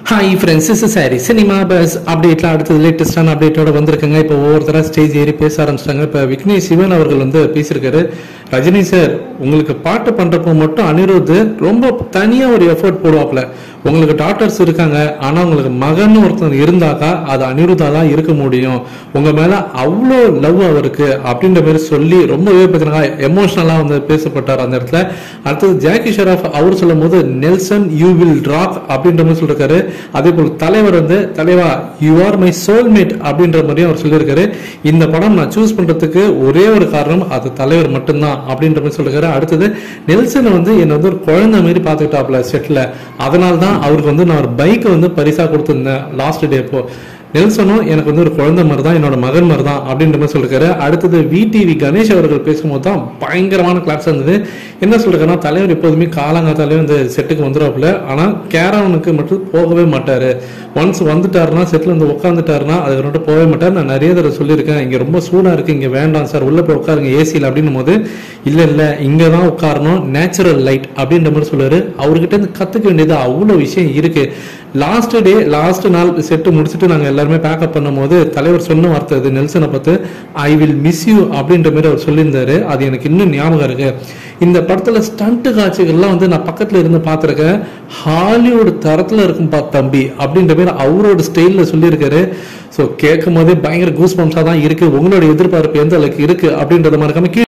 hi friends is sorry cinema buzz அப்டேட்ல அடுத்தது லேட்டஸ்டான அப்டேட்டோட வந்திருக்குங்க இப்போ ஒவ்வொருத்தரா ஸ்டேஜ் ஏறி பேச ஆரம்பிச்சிட்டாங்க இப்போ விக்னேஷ் சிவன் அவர்கள் வந்து பேசியிருக்காரு ரஜினி சார் உங்களுக்கு பாட்டு பண்றப்போ மட்டும் அனிருத் ரொம்ப தனியா ஒரு எஃபர்ட் போடுவாப்ல உங்களுக்கு டாக்டர்ஸ் இருக்காங்க ஆனா உங்களுக்கு மகன் ஒருத்தன் இருந்தாக்கா அது அனிருத்தா தான் இருக்க முடியும் உங்க மேல அவ்வளோ லவ் அவருக்கு அப்படின்ற மாதிரி சொல்லி ரொம்பவே பார்த்தீங்கன்னா எமோஷனலா வந்து பேசப்பட்டார் அந்த இடத்துல அடுத்தது ஜாக்கி ஷெராஃப் அவர் சொல்லும் போது நெல்சன் யூ வில் ராக் அப்படின்ற மாதிரி சொல்லிருக்காரு அதே போல் தலைவர் வந்து தலைவா யூ ஆர் மை சோல்மேட் அப்படின்ற மாதிரியும் அவர் சொல்லியிருக்காரு இந்த படம் நான் சூஸ் பண்றதுக்கு ஒரே ஒரு காரணம் அது தலைவர் மட்டும்தான் அப்படின்ற மாதிரி சொல்லிருக்காரு அடுத்தது நெல்சன் வந்து என்னை வந்து ஒரு குழந்தை மாதிரி பார்த்துக்கிட்டாப்ல செட்ல அதனால தான் அவருக்கு வந்து நான் ஒரு பைக்கை வந்து பரிசா கொடுத்துருந்தேன் லாஸ்ட் டே அப்போ நெல்சனும் எனக்கு வந்து ஒரு குழந்தை மாதிரி தான் என்னோட மகன் மாதிரி தான் அப்படின்ற மாதிரி சொல்லிருக்காரு அடுத்தது விடிவி கணேஷ் அவர்கள் பேசும்போது தான் பயங்கரமான கிளாஸ் இருந்தது என்ன சொல்றாருன்னா தலைவர் எப்போதுமே காலங்காத்தாலே வந்து செட்டுக்கு வந்துடுவாப்புல ஆனா கேரவனுக்கு மட்டும் போகவே மாட்டாரு ஒன்ஸ் வந்துட்டாருன்னா செட்டில் வந்து உட்காந்துட்டாருன்னா அதுக்கு மட்டும் போகவே மாட்டார் நான் நிறைய தடவை சொல்லியிருக்கேன் இங்க ரொம்ப சூடா இருக்கு இங்க வேண்டாம் சார் உள்ள போய் உட்காருங்க ஏசியில் அப்படின்னும் போது இல்ல இல்ல இங்க தான் உட்காரணும் நேச்சுரல் லைட் அப்படின்ற மாதிரி சொல்லுவாரு அவர்கிட்ட இருந்து கத்துக்க வேண்டியது அவ்வளவு விஷயம் இருக்கு லாஸ்ட் டே லாஸ்ட் நாள் செட்டு முடிச்சுட்டு நாங்க எல்லாருமே பேக்கப் பண்ணும்போது தலைவர் சொன்ன வார்த்தை இது நெல்சனை பார்த்து ஐ வில் மிஸ் யூ அப்படின்ற மாதிரி அவர் சொல்லியிருந்தாரு அது எனக்கு இன்னும் ஞாபகம் இருக்கு இந்த படத்துல ஸ்டண்ட் காட்சிகள்லாம் வந்து நான் பக்கத்துல இருந்து பார்த்திருக்கேன் ஹாலிவுட் தரத்துல இருக்கும் பா தம்பி அப்படின்ற மாதிரி அவரோட ஸ்டைல்ல சொல்லியிருக்காரு ஸோ கேட்கும் போதே பயங்கர கூஸ் பம்ஸா தான் இருக்கு உங்களோட எதிர்பார்ப்பு எந்த அளவுக்கு இருக்கு அப்படின்றத மறக்காம கீழே